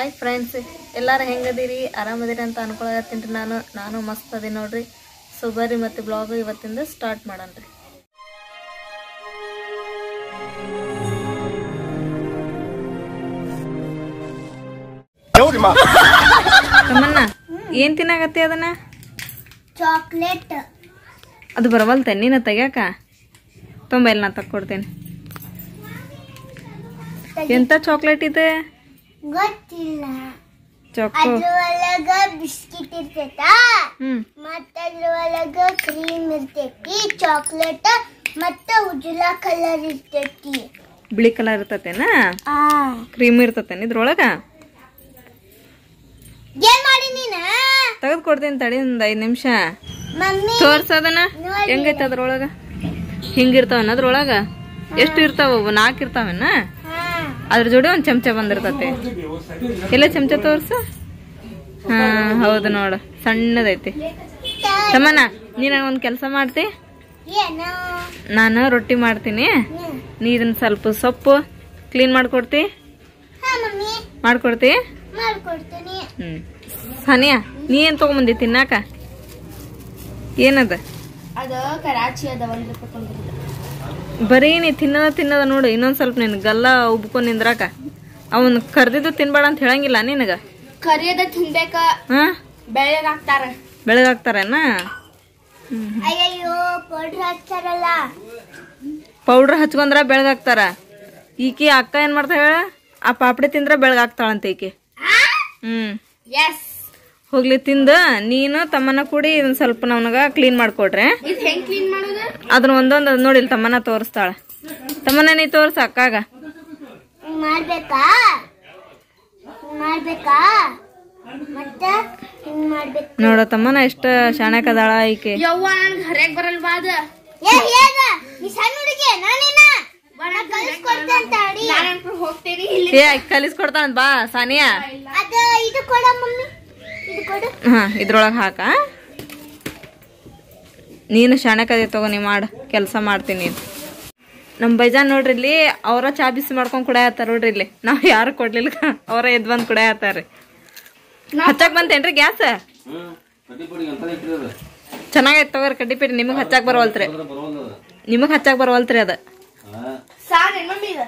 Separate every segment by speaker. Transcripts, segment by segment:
Speaker 1: Hi friends ಎಲ್ಲಾರು ಹೆಂಗದೀರಿ ಆರಾಮದಿರಿ ಅಂತ ಅನ್ಕೊಳತ್ತೀನಿ ನಾನು ನಾನು ಮಸ್ತ್ ಅದಿ ನೋಡ್ರಿ ಸೊ ಬರ್ರಿ ಮತ್ತೆ ಬ್ಲಾಗ್ ಇವತ್ತಿಂದ ಸ್ಟಾರ್ಟ್ ಮಾಡೋಣ್ರಿ ತಮ್ಮನ್ನ ಏನ್ ತಿನ್ನಾಗತ್ತಿ ಅದನ್ನ
Speaker 2: ಚಾಕ್ಲೇಟ್
Speaker 1: ಅದು ಬರವಲ್ತ ನೀನ ತೆಗ್ಯಾಕ ತುಂಬ ಇಲ್ಲಿ ನಾ ತಕ್ಕೊಡ್ತೇನೆ ಎಂತ ಚಾಕ್ಲೇಟ್ ಇದೆ
Speaker 2: ಗೊತ್ತಿಲ್ಲ
Speaker 1: ಚಾಕೋ
Speaker 2: ಅದ್ರೊಳಗ ಬಿಸ್ಕಿಟ್ ಇರ್ತೈತ
Speaker 1: ಹ್ಮ್
Speaker 2: ಮತ್ತ ಅದ್ರೊಳಗ ಕ್ರೀಮ್ ಇರ್ತೈತಿ ಚಾಕ್ಲೇಟ್ ಮತ್ತ ಉಜ್ಜಲ ಕಲರ್ ಇರ್ತೈತಿ
Speaker 1: ಬಿಳಿ ಕಲರ್ ಇರ್ತತೇನ
Speaker 2: ಆ
Speaker 1: ಕ್ರೀಮ್ ಇರ್ತತೇನ ಇದ್ರೊಳಗ
Speaker 2: ಏನ್ ಮಾಡಿ ನೀನ
Speaker 1: ತೆಗೆದು ಕೊಡ್ತೀನಿ ತಡಿ ಒಂದ್ ಐದ್ ನಿಮಿಷ
Speaker 2: ಮಮ್ಮಿ
Speaker 1: ತೋರ್ಸದನ ಹೆಂಗೈತೆ ಅದ್ರೊಳಗ ಹಿಂಗಿರ್ತಾವನ ಅದ್ರೊಳಗ ಎಷ್ಟು ಇರ್ತಾವ ಅವು ನಾಲ್ಕು ಇರ್ತಾವೇನ
Speaker 2: ಹಾ
Speaker 1: ಅದ್ರ ಜೋಡಿ ಒಂದ್ ಚಮಚ ಬಂದಿರ್ತತೆ ಎಲ್ಲ ಚಮಚ ತೋರ್ಸ ಹಾ ಹೌದು ನೋಡು ಸಣ್ಣದೈತಿ ತಮ್ಮನ ನೀನ ಒಂದ್ ಕೆಲಸ ಮಾಡ್ತಿ
Speaker 2: ಏನು
Speaker 1: ನಾನು ರೊಟ್ಟಿ ಮಾಡ್ತೀನಿ
Speaker 2: ಹ್ಮ್.
Speaker 1: ನೀ ಇದನ್ನ ಸ್ವಲ್ಪ ಸೊಪ್ಪು ಕ್ಲೀನ್ ಮಾಡ್ಕೊಡ್ತಿ
Speaker 2: ಹಾ ಮಮ್ಮಿ
Speaker 1: ಮಾಡ್ಕೊಡ್ತಿ
Speaker 2: ಮಾಡ್ಕೊಡ್ತೀನಿ
Speaker 1: ಹ್ಮ್ ಸಾನಿಯಾ ನೀ ಏನ್ ತಗೊಂಬಂದಿ ತಿನ್ನಾಕ ಏನದ
Speaker 2: ಅದು ಕರಾಚಿ ಅದ ಒಂದ್ ರೂಪಾಯಿ
Speaker 1: ಬರೀ ನೀ ತಿನ್ನದ ತಿನ್ನದ ನೋಡು ಇನ್ನೊಂದ್ ಸ್ವಲ್ಪ ನಿನ್ ಗಲ್ಲ ಉಬ್ಕೊಂಡ್ ನಿಂದ್ರಾಕ ಅವನ್ ಕರ್ದಿದ್ದು ತಿನ್ಬೇಡ ಅಂತ ಹೇಳಂಗಿಲ್ಲ ನಿನಗ
Speaker 2: ಕರಿಯದ ತಿನ್ಬೇಕ
Speaker 1: ಹಾ
Speaker 2: ಬೆಳಗ್ ಹಾಕ್ತಾರ
Speaker 1: ಬೆಳಗಾಗ್ತಾರೇನ ಹ್ಮ್
Speaker 2: ಅಯ್ಯಯ್ಯೋ ಪೌಡ್ರ್ ಹಾಕ್ತಾರಲ್ಲ
Speaker 1: ಪೌಡ್ರ್ ಹಚ್ಕೊಂಡ್ರ ಬೆಳಗಾಗ್ತಾರ ಈಕಿ ಅಕ್ಕ ಏನ್ ಮಾಡ್ತಾಳ ಹೇಳ ಆ ಪಾಪಡಿ ತಿಂದ್ರ ಬೆಳಗಾಗ್ತಾಳಂತ ಈಕಿ ಹ್ಮ್
Speaker 2: ಎಸ್
Speaker 1: ಹೋಗ್ಲಿ ತಿಂದ ನೀನು ತಮ್ಮನ ಕೂಡಿ ಇದನ್ನ ಸ್ವಲ್ಪ ನವನಗ ಕ್ಲೀನ್ ಮಾಡ್ಕೊಡ್ರೆ
Speaker 2: ಇದು ಹೆಂಗ್ ಕ್ಲೀನ್ ಮಾಡೋದು
Speaker 1: ಅದನ್ನ ಒಂದೊಂದ್ ನೋಡಿಲ್ ತಮ್ಮನ ತೋರಿಸ್ತಾಳ ತಮ್ಮನ ನೀ ತೋರ್ಸ ಅಕ್ಕಾಗ
Speaker 2: ಮಾಡ್ಬೇಕಾ ಹಿಂಗ್ ಮಾಡ್ಬೇಕಾ ಮತ್ತ ಹಿಂಗ್ ಮಾಡ್ಬೇಕು
Speaker 1: ನೋಡ ತಮ್ಮನ ಎಷ್ಟ ಶಾಣಕದಾಳ ಈಕೆ
Speaker 2: ಯವ್ವ ನನ್ಗೆ ಹರ್ಯಾಕ್ ಬರಲ್ವಾ ಅದ ಏ ಹೇಗ ನೀ ಸಣ್ಣ ಹುಡುಗಿ ನಾನಿನ ಕಲಿಸ್ಕೊಡ್ತೆ ಅಂತ ಅಡಿ ನಾನು ಹೋಗ್ತೇನೆ ಇಲ್ಲಿ
Speaker 1: ಏ ಕಲಿಸ್ಕೊಡ್ತಾಳ ಬಾ ಸಾನಿಯಾ
Speaker 2: ಅದ ಇದು ಕೊಡ ಮಮ್ಮಿ ಇದು ಕೊಡು
Speaker 1: ಹಾ ಇದ್ರೊಳಗ ಹಾಕ ನೀನು ಶಾಣಕದಿ ತಗೋ ನೀ ಮಾಡ ಕೆಲಸ ಮಾಡ್ತೀನಿ ನೀನು ನಮ್ಮ ಬೈಜಾನ್ ನೋಡ್ರಿ ಇಲ್ಲಿ ಅವರ ಚಾ ಬಿಸಿ ಮಾಡ್ಕೊಂಡ್ ಕುಡಿಯತ್ತಾರ ನೋಡ್ರಿ ಇಲ್ಲಿ ನಾವ್ ಯಾರು ಕೊಡ್ಲಿಲ್ಲ ಅವರ ಎದ್ ಬಂದ್ ಕುಡಿಯತ್ತಾರ ಹಚ್ಚಾಕ್ ಬಂತೇನ್ರಿ ಗ್ಯಾಸ್ ಚೆನ್ನಾಗೈತ್ ತಗೋರಿ ಕಡ್ಡಿ ಪೀಡಿ ನಿಮಗ್ ಹಚ್ಚಾಕ್ ಬರವಲ್ತ್ರಿ ನಿಮಗ್ ಹಚ್ಚಾಕ್ ಬರವಲ್ತ್ರಿ ಅದ
Speaker 2: ಸಾರ್ ಮಮ್ಮಿ ಇದು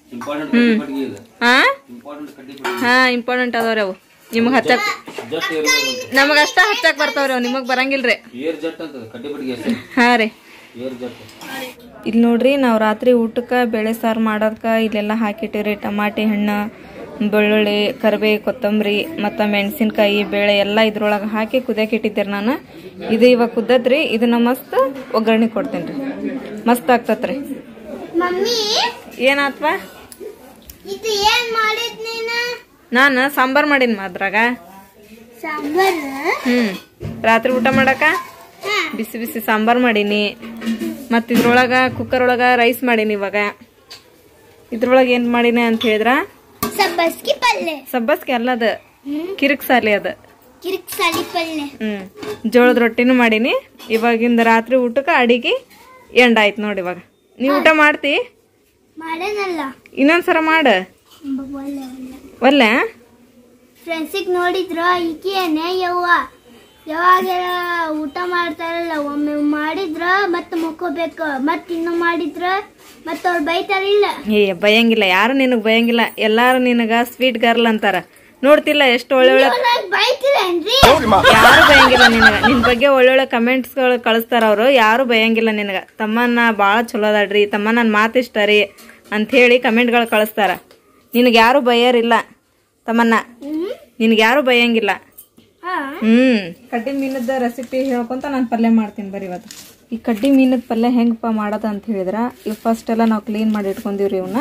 Speaker 1: ಹಾ ಹಾ ಇಂಪಾರ್ಟೆಂಟ್ ಅದಾವ್ರಿ ಅವು ನಿಮಗ್ ಹಚ್ಚಾಕ್ ನಮಗ ಅಷ್ಟ ಹಚ್ಚಾಕ್ ಬರ್ತಾವ್ರಿ ಅವ್ ನಿಮಗ್ ಬರಂಗಿಲ್ರಿ
Speaker 3: ಏರ್ ಜಟ್ ಅಂತ ಕಡ್ಡಿ ಬಡಿಗೆ ಹೆಸರು
Speaker 1: ಹಾ ರೀ
Speaker 3: ಏರ್ ಜಟ್
Speaker 1: ಇಲ್ಲಿ ನೋಡ್ರಿ ನಾವು ರಾತ್ರಿ ಊಟಕ್ಕೆ ಬೇಳೆ ಸಾರು ಮಾಡೋದಕ್ಕೆ ಇಲ್ಲೆಲ್ಲ ಹಾಕಿಟ್ಟಿವ್ರಿ ಟಮಾಟಿ ಹಣ್ಣು ಬೆಳ್ಳುಳ್ಳಿ ಕರಿಬೇ ಕೊತ್ತಂಬರಿ ಮತ್ತು ಮೆಣಸಿನ್ಕಾಯಿ ಬೇಳೆ ಎಲ್ಲ ಇದ್ರೊಳಗೆ ಹಾಕಿ ಕುದಿಯಕ್ಕೆ ಇಟ್ಟಿದ್ದೆ ನಾನು ಇದು ಇವಾಗ ಕುದ್ದದ್ರಿ ಇದನ್ನ ಮಸ್ತ್ ಒಗ್ಗರಣೆ ಕೊಡ್ತೀನಿ ರೀ ಮಸ್ತ್ ಆಗ್ತತ್ರಿ
Speaker 2: ಮಮ್ಮಿ
Speaker 1: ಏನಾತ್ವ
Speaker 2: ಇದು ಏನ್ ಮಾಡಿದ್ ನೀನ
Speaker 1: ನಾನು ಸಾಂಬಾರ್ ಮಾಡೀನಿ ಅದ್ರಾಗ
Speaker 2: ಸಾಂಬಾರ್
Speaker 1: ಹ್ಞೂ ರಾತ್ರಿ ಊಟ ಮಾಡಕ
Speaker 2: ಹಾ
Speaker 1: ಬಿಸಿ ಬಿಸಿ ಸಾಂಬಾರ್ ಮಾಡೀನಿ ಮತ್ತು ಇದ್ರೊಳಗೆ ಕುಕ್ಕರ್ ಒಳಗೆ ರೈಸ್ ಮಾಡೀನಿ ಇವಾಗ ಇದ್ರೊಳಗೆ ಏನು ಮಾಡೀನಿ ಅಂತ ಹೇಳಿದ್ರ
Speaker 2: ಸಬ್ಬಸ್ಗಿ ಪಲ್ಲೆ
Speaker 1: ಸಬ್ಬಸ್ಗೆ ಅಲ್ಲದ ಕಿರಿಕ್ ಸಾಲಿ ಅದ
Speaker 2: ಕಿರಿಕ್ ಸಾಲಿ ಪಲ್ಲೆ
Speaker 1: ಹ್ಮ್ ಜೋಳದ ರೊಟ್ಟಿನೂ ಮಾಡೀನಿ ಇವಾಗಿಂದ ರಾತ್ರಿ ಊಟಕ್ಕೆ ಅಡಿಗೆ ಎಂಡ್ ಆಯ್ತು ನೋಡಿ ಇವಾಗ ನೀ ಊಟ ಮಾಡ್ತಿ
Speaker 2: ಮಾಡೇನಲ್ಲ
Speaker 1: ಇನ್ನೊಂದ್ಸರ ಮಾಡ ಒಲ್ಲೆ
Speaker 2: ಫ್ರೆಂಡ್ಸಿಗೆ ನೋಡಿದ್ರ ಈಕಿಯೇನೆ ಯವ್ವ ಯಾವಾಗ ಊಟ ಮಾಡ್ತಾರಲ್ಲ ಒಮ್ಮೆ ಮಾಡಿದ್ರ ಮತ್ತೆ ಮುಕ್ಕೋಬೇಕು ಮತ್ ಇನ್ನು ಮಾಡಿದ್ರ ಮತ್ತೆ ಅವ್ರು ಬೈತಾರಿಲ್ಲ
Speaker 1: ಏ ಬಯಂಗಿಲ್ಲ ಯಾರು ನಿನಗ್ ಬಯಂಗಿಲ್ಲ ಎಲ್ಲಾರು ನಿನಗ ಸ್ವೀಟ್ ಗರ್ಲ್ ಅಂತಾರ ನೋಡ್ತಿಲ್ಲ ಎಷ್ಟು ಒಳ್ಳೊಳ್ಳೆ
Speaker 2: ಬೈತೀರೇನ್ರಿ
Speaker 1: ಯಾರು ಬಯಂಗಿಲ್ಲ ನಿನಗ ನಿನ್ ಬಗ್ಗೆ ಒಳ್ಳೊಳ್ಳೆ ಕಮೆಂಟ್ಸ್ ಗಳು ಕಳಿಸ್ತಾರ ಅವ್ರು ಯಾರು ಬಯಂಗಿಲ್ಲ ನಿನಗ ತಮ್ಮನ್ನ ಬಾಳ ಚಲೋ ಅದಾಡ್ರಿ ತಮ್ಮ ನನ್ ಮಾತ್ ಇಷ್ಟ ರೀ ಅಂತ ಹೇಳಿ ಕಮೆಂಟ್ ಗಳು ಕಳಿಸ್ತಾರ ನಿನಗ್ ಯಾರು ಬಯ್ಯಾರಿಲ್ಲ ತಮ್ಮನ್ನ ನಿನಗ್ ಯಾರು ಬಯಂಗಿಲ್ಲ
Speaker 2: ಹಾ
Speaker 1: ಹ್ಮ್ ಕಡ್ಡಿ ಮೀನದ ರೆಸಿಪಿ ಹೇಳ್ಕೊಂತ ನಾನು ಪಲ್ಯ ಮಾಡ್ತೀನಿ ಬರೀ ಇವತ್ತು ಈ ಕಡ್ಡಿ ಮೀನದ ಪಲ್ಯ ಹೆಂಗಪ್ಪ ಮಾಡೋದು ಅಂತ ಹೇಳಿದ್ರ ಇವ್ ಫಸ್ಟ್ ಎಲ್ಲ ನಾವು ಕ್ಲೀನ್ ಮಾಡಿ ಇಟ್ಕೊಂಡಿವ್ರಿ ಇವನ್ನ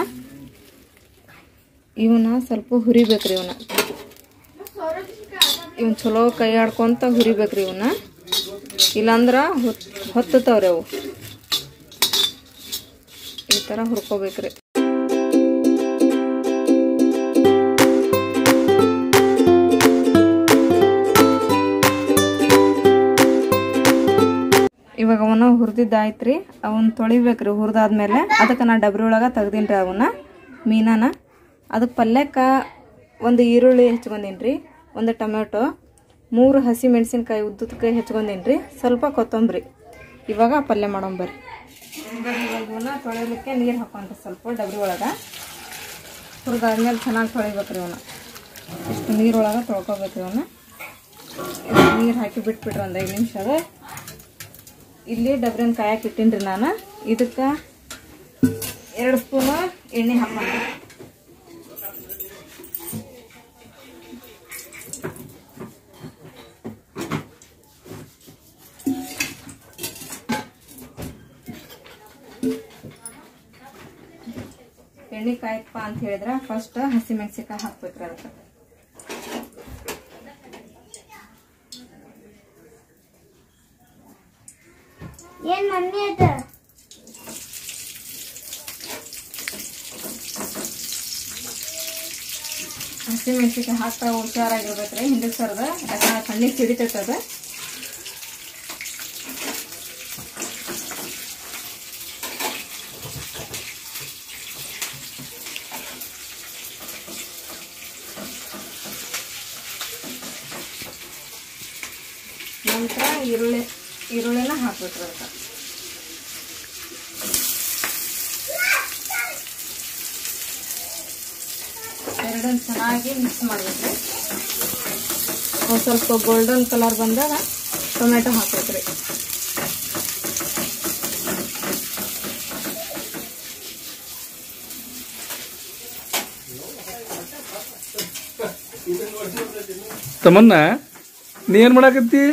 Speaker 1: ಇವನ್ನ ಸ್ವಲ್ಪ ಹುರಿಬೇಕ್ರಿ ಇವನ್ನ ಇವನ್ ಚಲೋ ಕೈ ಆಡ್ಕೊಂತ ಹುರಿಬೇಕ್ರಿ ಇವನ್ನ ಇಲ್ಲಾಂದ್ರ ಹೊತ್ ಹೊತ್ತತಾವ್ರಿ ಅವು ಈ ತರ ಹುರ್ಕೋಬೇಕ್ರಿ ಇವಾಗ ಅವನ್ನ ಹುರಿದಿದ್ದಾಯ್ತ್ರಿ ಅವನ್ನ ತೊಳಿಬೇಕ್ರಿ ಹುರಿದಾದ್ಮೇಲೆ ಅದಕ್ಕೆ ನಾ ಡಬ್ರಿ ಒಳಗೆ ತೆಗ್ದೀನಿ ಅವನ್ನ ಮೀನನ ಅದಕ್ಕೆ ಪಲ್ಯಕ್ಕೆ ಒಂದು ಈರುಳ್ಳಿ ಹೆಚ್ಕೊಂಡೀನಿ ರೀ ಒಂದು ಟೊಮೆಟೊ ಮೂರು ಹಸಿ ಮೆಣಸಿನ್ಕಾಯಿ ಉದ್ದುದಕ್ಕೆ ಹೆಚ್ಕೊಂಡೀನಿ ರೀ ಸ್ವಲ್ಪ ಕೊತ್ತಂಬರಿ ಇವಾಗ ಪಲ್ಯ ಮಾಡೋಣ ಬರ್ರಿ ಇವನ್ನ ತೊಳಿಲಿಕ್ಕೆ ನೀರು ಹಾಕೊಂಡ್ರಿ ಸ್ವಲ್ಪ ಡಬ್ರಿ ಒಳಗೆ ಹುರಿದಾದ್ಮೇಲೆ ಚೆನ್ನಾಗಿ ತೊಳಿಬೇಕ್ರಿ ಇವನ್ನ ಇಷ್ಟು ನೀರೊಳಗೆ ತೊಳ್ಕೊಬೇಕು ಇವನ್ನ ನೀರು ಹಾಕಿ ಬಿಟ್ಬಿಟ್ರಿ ಒಂದು ಐದು ನಿಮಿಷ ಅದ ಇಲ್ಲಿ ಡಬ್ರಿನ ಕಾಯಕ್ಕೆ ಇಟ್ಟೀನಿ ರೀ ನಾನು ಇದಕ್ಕೆ ಎರಡು ಸ್ಪೂನು ಎಣ್ಣೆ ಹಾಕೊಂಡ್ರಿ ಎಣ್ಣೆ ಕಾಯಪ್ಪ ಅಂತ ಹೇಳಿದ್ರೆ ಫಸ್ಟ್ ಹಸಿ ಮೆಣಸಿನ್ಕಾಯಿ ಹಾಕ್ಬೇಕ್ರಿ ಅದಕ್ಕೆ
Speaker 2: ಏನ್ ಮಮ್ಮಿ ಅದ
Speaker 1: ಹಸಿ ಮೆಣಸಿನ್ಕಾಯಿ ಹಾಕ್ತಾ ಹುಷಾರಾಗಿರ್ಬೇಕ್ರಿ ಹಿಂದಕ್ಕೆ ಸರ್ದ ಯಾಕಂದ್ರೆ ಕಣ್ಣಿಗೆ ಸಿಡಿತೈತೆ ಅದು ನಂತರ ಈರುಳ್ಳಿ ಈರುಳ್ಳಿನ ಹಾಕ್ಬೇಕ್ರಿ ಅದಕ್ಕೆ ಎರಡನ್ನ ಚೆನ್ನಾಗಿ ಮಿಕ್ಸ್ ಮಾಡ್ಬೇಕ್ರಿ ಒಂದು ಸ್ವಲ್ಪ ಗೋಲ್ಡನ್ ಕಲರ್ ಬಂದಾಗ ಟೊಮೆಟೊ ಹಾಕ್ಬೇಕ್ರಿ
Speaker 4: ತಮ್ಮನ್ನ ನೀ ಏನು ಮಾಡಾಕತ್ತಿ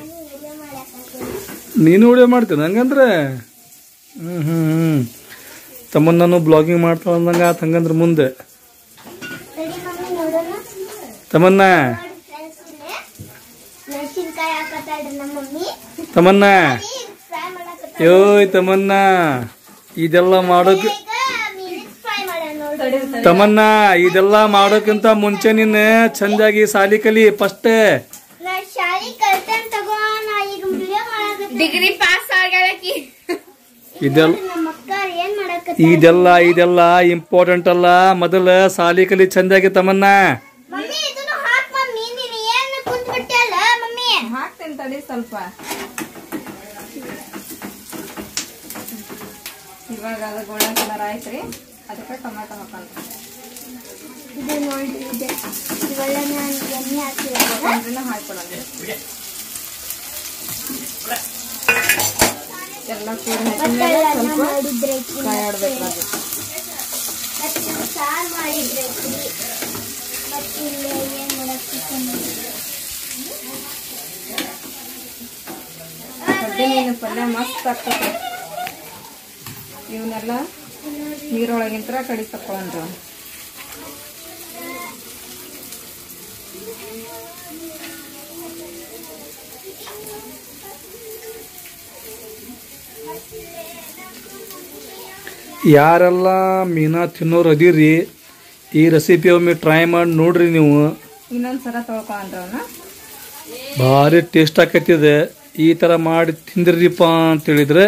Speaker 4: ನೀನು ವಿಡಿಯೋ ಮಾಡ್ತೀನಿ ಹಂಗಂದ್ರೆ ಹ್ಞೂ ಹ್ಞೂ ಹ್ಞೂ ತಮ್ಮನ್ನ ನಾನು ಬ್ಲಾಗಿಂಗ್ ಮಾಡ್ತಾಳ ಅಂದಂಗೆ ಆತು ಹಂಗಂದ್ರೆ ಮುಂದೆ
Speaker 2: ಸರಿ ಮಮ್ಮಿ ನೋಡೋಣ
Speaker 4: ತಮ್ಮನ್ನ
Speaker 2: ಮೆಣಸಿನ್ಕಾಯಿ ಹಾಕತ್ತಾಳ್ರಿ ನಮ್ಮ ಮಮ್ಮಿ
Speaker 4: ತಮ್ಮನ್ನ
Speaker 2: ಫ್ರೈ ಮಾಡಕತ್ತಾಳ
Speaker 4: ಯೋಯ್ ತಮ್ಮನ್ನ ಇದೆಲ್ಲ ಮಾಡೋಕೆ
Speaker 2: ಈಗ ಮೀನಿಸ್ ಫ್ರೈ ಮಾಡೋಣ ನೋಡ್ರಿ
Speaker 4: ತಮ್ಮನ್ನ ಇದೆಲ್ಲ ಮಾಡೋಕ್ಕಿಂತ ಮುಂಚೆ ನೀನು ಚಂದಾಗಿ ಸಾಲಿ ಕಲಿ ಫಸ್ಟ್
Speaker 2: ನಾ ಶಾಲಿ ಕಲ್ತೇನ್ ತಗೋ ನಾ ಈಗ ವಿಡಿಯೋ ಮಾಡಕತ್ತೀನಿ
Speaker 1: ಡಿಗ್ರಿ ಪಾಸ್ ಆಗ್ಯಾಳಕಿ
Speaker 4: ಇದೆಲ್ಲ
Speaker 2: ನಮ್ಮ ಅಕ್ಕ ಏನ್ ಮಾಡಕತ್ತ
Speaker 4: ಇದೆಲ್ಲ ಇದೆಲ್ಲ ಇಂಪಾರ್ಟೆಂಟ್ ಅಲ್ಲ ಮೊದಲ ಸಾಲಿ ಕಲಿ ಚಂದಾಗಿ ತಮ್ಮನ್ನ
Speaker 2: ಮಮ್ಮಿ ಇದನ್ನು ಹಾಕ್ ಮಮ್ಮಿ ನೀನು ಏನ್ ಕುಂತ್ ಬಿಟ್ಟಲ್ಲ ಮಮ್ಮಿ
Speaker 1: ಹಾಕ್ತೀನಿ ತಡಿ ಸ್ವಲ್ಪ ಇವಾಗ ಅದು ಗೋಲ್ಡನ್ ಕಲರ್ ಆಯ್ತ್ರಿ ಅದಕ್ಕೆ ಟೊಮೆಟೊ ಹಾಕೊಂಡ್ರಿ
Speaker 2: ಇದು ನೋಡ್ರಿ ಇದು ಇವೆಲ್ಲ ನಾನು ಎಣ್ಣೆ ಹಾಕಿಲ್ಲ
Speaker 1: ಕೊತ್ತಂಬರಿನ ಹಾಕೊಳ್ಳೋಣ ಎಲ್ಲ ಕೂಡಿ ಹಾಕಿದ್ಮೇಲೆ
Speaker 2: ಮತ್ತೆಲ್ಲ
Speaker 1: ಸ್ವಲ್ಪ
Speaker 2: ಮಾಡಿದ್ರೆ
Speaker 1: ಕಾಯಿ ಆಡ್ಬೇಕು ಅದು
Speaker 2: ಮತ್ತೆ ಸಾರ್ ಮಾಡಿದ್ರೆ ಮತ್ತೆ ಇಲ್ಲಿ ಏನ್ ಮಾಡಕ್ಕೆ
Speaker 1: ಕಡ್ಡಿ ಮೀನು ಪಲ್ಯ ಮಸ್ತ್ ಆಗ್ತದೆ ಇವನ್ನೆಲ್ಲ ನೀರೊಳಗಿಂತ್ರ ಕಡಿ ತಕೊಳ್ಳೋಣ್ರಿ ಅವ್ನ.
Speaker 4: ಯಾರೆಲ್ಲ ಮೀನಾ ತಿನ್ನೋರು ಅದೀರಿ ಈ ರೆಸಿಪಿ ಒಮ್ಮೆ ಟ್ರೈ ಮಾಡಿ ನೋಡ್ರಿ ನೀವು
Speaker 1: ಇನ್ನೊಂದ್ಸಲ ತೊಳ್ಕೊಂಡ್ರಿ ಅವನ್ನ
Speaker 4: ಭಾರಿ ಟೇಸ್ಟ್ ಆಕೈತಿದೆ ಈ ಥರ ಮಾಡಿ ತಿಂದ್ರಿಪ್ಪ ಅಂತ ಹೇಳಿದ್ರೆ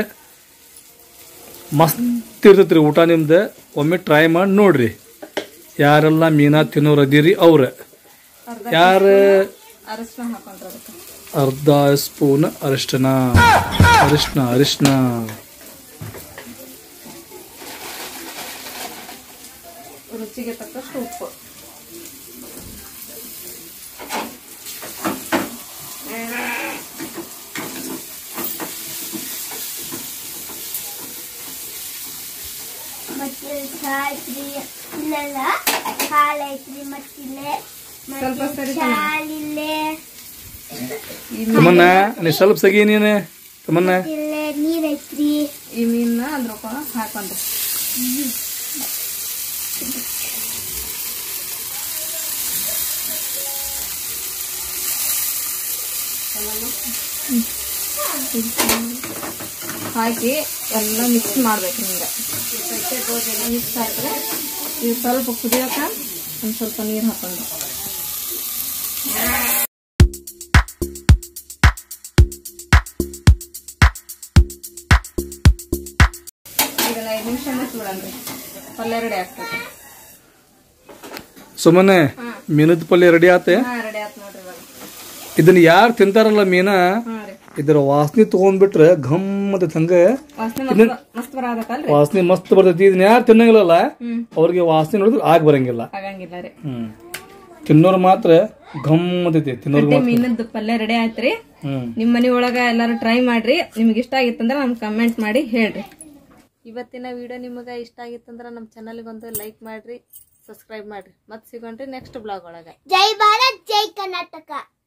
Speaker 4: ಮಸ್ತ್ ಇರ್ತೈತ್ರಿ ಊಟ ನಿಮ್ದು ಒಮ್ಮೆ ಟ್ರೈ ಮಾಡಿ ನೋಡ್ರಿ ಯಾರೆಲ್ಲ ಮೀನಾ ತಿನ್ನೋರು ಅದೀರಿ ಅವ್ರ
Speaker 1: ಅರ್ಧ
Speaker 4: ಯಾರು
Speaker 1: ಅರಶಿನ ಹಾಕೊಂಡ್ರಿ ಅದಕ್ಕೆ
Speaker 4: ಅರ್ಧ ಸ್ಪೂನ್ ಅರಿಶಿನ ಅರಿಶಿನ ಅರಿಶಿನ
Speaker 1: ರುಚಿಗೆ ತಕ್ಕಷ್ಟು ಉಪ್ಪು
Speaker 2: ಮತ್ತೆ ಸಾಯ್ತ್ರಿ ಇಲ್ಲೆಲ್ಲ ಹಾಲು ಐತ್ರಿ ಮತ್ತಿಲ್ಲೇ
Speaker 1: ಸ್ವಲ್ಪ
Speaker 2: ಮತ್ತೆ
Speaker 1: ಸರಿ
Speaker 2: ಶಾಲಿಲ್ಲೇ
Speaker 1: ಈ
Speaker 4: ತಮ್ಮನ್ನ ನೀ ಸ್ವಲ್ಪ ಸಗಿ ನೀನು ತಮ್ಮನ್ನ
Speaker 2: ಇಲ್ಲೇ ನೀರ್ ಐತ್ರಿ
Speaker 1: ಈ ಮೀನ್ನ ಅದ್ರೊಳಗ ಹಾಕೊಂಡ್ರಿ ಹಾಕಿ ಎಲ್ಲ ಮಿಕ್ಸ್ ಮಾಡ್ಬೇಕು ಹಿಂಗೆ ಮಿಕ್ಸ್ ಹಾಕಿದ್ರೆ ಇದು ಸ್ವಲ್ಪ ಕುದಿಯೋಕ ಒಂದು ಸ್ವಲ್ಪ ನೀರು ಹಾಕೊಂಡು ಇದನ್ನ ಐದು ನಿಮಿಷ ಮುಚ್ಚಿಬಿಡನ್ರಿ ಪಲ್ಯ ರೆಡಿ ಆಗ್ತದೆ
Speaker 4: ಸುಮ್ಮನೆ ಮೀನದ ಪಲ್ಯ ರೆಡಿ ಆತೆ
Speaker 1: ಹಾ ರೆಡಿ ಆತ್ ನೋಡ್ರಿ ಇವಾಗ
Speaker 4: ಇದನ್ನ ಯಾರು ತಿಂತಾರಲ್ಲ ಮೀನ
Speaker 1: ಹಾ ರೀ
Speaker 4: ಇದರ ವಾಸನೆ ತಗೊಂಡ್ಬಿಟ್ರೆ ಘಮ್ ಅಂತ ಹಂಗ
Speaker 1: ವಾಸನೆ ಮಸ್ತ್ ಮಸ್ತ್ ಬರಾದಕ್ಕಲ್ರಿ
Speaker 4: ವಾಸನೆ ಮಸ್ತ್ ಬರ್ತೈತಿ ಇದನ್ನ ಯಾರು ತಿನ್ನಂಗಿಲ್ಲಲ್ಲ
Speaker 1: ಹ್ಮ್
Speaker 4: ಅವ್ರಿಗೆ ವಾಸನೆ ನೋಡಿದ್ರೆ ಆಗ ಬರಂಗಿಲ್ಲ
Speaker 1: ಆಗಂಗಿಲ್ಲ ರೀ
Speaker 4: ಹ್ಮ್ ತಿನ್ನೋರು ಮಾತ್ರ ಘಮ್ ಅಂತೈತಿ ತಿನ್ನೋರ್ಗೆ
Speaker 1: ಗಟ್ಟಿ
Speaker 4: ಮಾತ್ರ
Speaker 1: ಮೀನದ್ದು ಪಲ್ಯ ರೆಡಿ ಆಯ್ತ್ರಿ
Speaker 4: ಹ್ಮ್
Speaker 1: ನಿಮ್ಮ ಮನೆ ಒಳಗ ಎಲ್ಲರೂ ಟ್ರೈ ಮಾಡ್ರಿ ನಿಮ್ಗೆ ಇಷ್ಟ ಆಗಿತ್ತಂದ್ರೆ ನಮ್ಗೆ ಕಮೆಂಟ್ ಮಾಡಿ ಹೇಳ್ರಿ ಇವತ್ತಿನ ವಿಡಿಯೋ ನಿಮಗೆ ಇಷ್ಟ ಆಗಿತ್ತಂದ್ರೆ ನಮ್ಮ ಚಾನಲ್ಗೆ ಒಂದು ಲೈಕ್ ಮಾಡ್ರಿ ಸಬ್ಸ್ಕ್ರೈಬ್ ಮಾಡ್ರಿ ಮತ್ತೆ ಸಿಗೋಣ್ರಿ ನೆಕ್ಸ್ಟ್ ಬ್ಲಾಗ್ ಒಳಗೆ
Speaker 2: ಜೈ ಭಾರತ್ ಜೈ ಕರ್ನಾಟಕ